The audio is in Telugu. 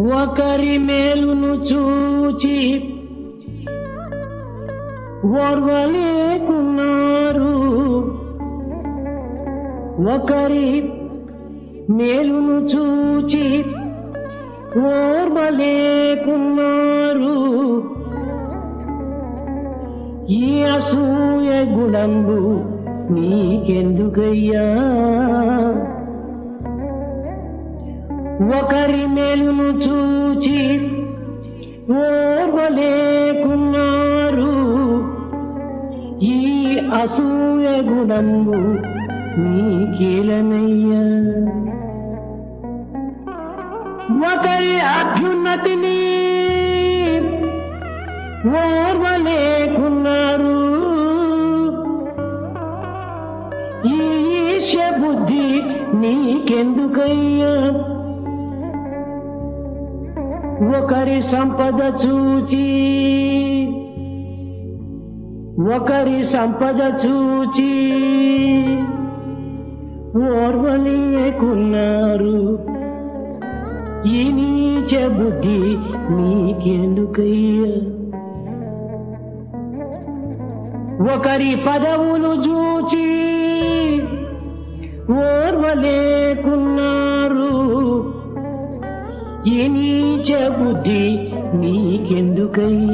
ఒకరి మేలును చూచి ఓర్వలేకున్నారు ఒకరి మేలును చూచి ఓర్వలేకున్నారు ఈ అసూయ గుణంబు నీకెందుకయ్యా ఒకరి మేలును చూచి ఓర్వలేకున్నారు ఈ అసూయ గుణంబు నీకేలనయ్యా ఒకరి అభ్యున్నతిని ఓర్వలేకున్నారు ఈ ఈశ బుద్ధి నీకెందుకయ్యా ఒకరి సంపద చూచి ఒకరి సంపద చూచి ఓర్వలేకున్నారు ఈ నీచ బుద్ధి నీకెందుకయ్యా ఒకరి పదవులు చూచి ఓర్వలేకున్నారు ఈ నీచ బుద్ధి నీకెందుకయ్యా